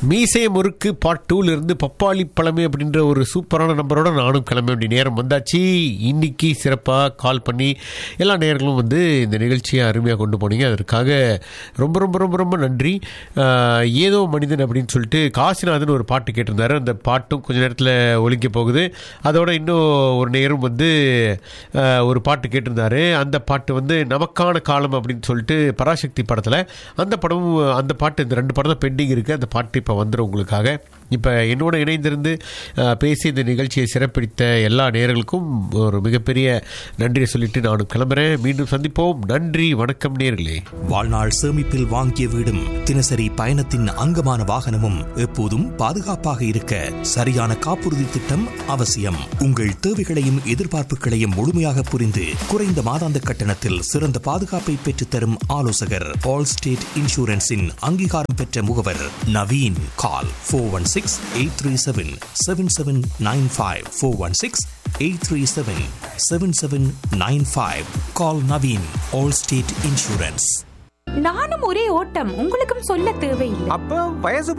மீசை முறுக்கு பார்ட் டூல இருந்து பப்பாளி பழமை அப்படின்ற ஒரு சூப்பரான நம்பரோட நானும் கிளம்ப வேண்டிய நேரம் வந்தாச்சு இன்னைக்கு சிறப்பாக கால் பண்ணி எல்லா நேர்களும் வந்து இந்த நிகழ்ச்சியை அருமையாக கொண்டு போனீங்க அதற்காக ரொம்ப ரொம்ப ரொம்ப ரொம்ப நன்றி ஆஹ், ஏதோ மனிதன் அப்படின்னு சொல்லிட்டு காசிநாதன் ஒரு பாட்டு கேட்டிருந்தாரு அந்த பாட்டும் கொஞ்ச நேரத்தில் ஒலிக்க போகுது அதோட இன்னும் ஒரு நேரம் வந்து ஆஹ், ஒரு பாட்டு கேட்டிருந்தாரு அந்த பாட்டு வந்து நமக்கான காலம் அப்படின்னு சொல்லிட்டு பராசக்தி படத்தில் அந்த படமும் அந்த பாட்டு இந்த ரெண்டு படம் தான் பெண்டிங் இருக்குது அந்த பாட்டு இப்போ வந்துடும் உங்களுக்காக இப்போ என்னோட இணைந்திருந்து அஹ், பேசி இந்த நிகழ்ச்சியை சிறப்பிடித்த எல்லா நேர்களுக்கும் ஒரு மிகப்பெரிய நன்றியை சொல்லிட்டு நானும் கிளம்புறேன் மீண்டும் சந்திப்போம் நன்றி வணக்கம் நேர்களே வாழ்நாள் சேமிப்பில் வாங்கிய வீடும் தினசரி பயணத்தின் அங்கமான வாகனமும் எப்போதும் பாதுகாப்பாக இருக்க சரியான காப்புறுதி திட்டம் அவசியம் உங்கள் தேவைகளையும் எதிர்பார்ப்புகளையும் முழுமையாக புரிந்து குறைந்த மாதாந்த கட்டணத்தில் சிறந்த பாதுகாப்பை பெற்றுத்தரும் ஆலோசகர் ஆல் ஸ்டேட் இன்சூரன்ஸின் அங்கீகாரம் பெற்ற முகவர் Naveen call four one six eight three seven seven seven nine five four one six eight three seven seven seven nine five call Naveen all state insurance நானும் ஒரே ஓட்டம் உங்களுக்கும் சொல்ல தேவையில்லை அப்ப வயசு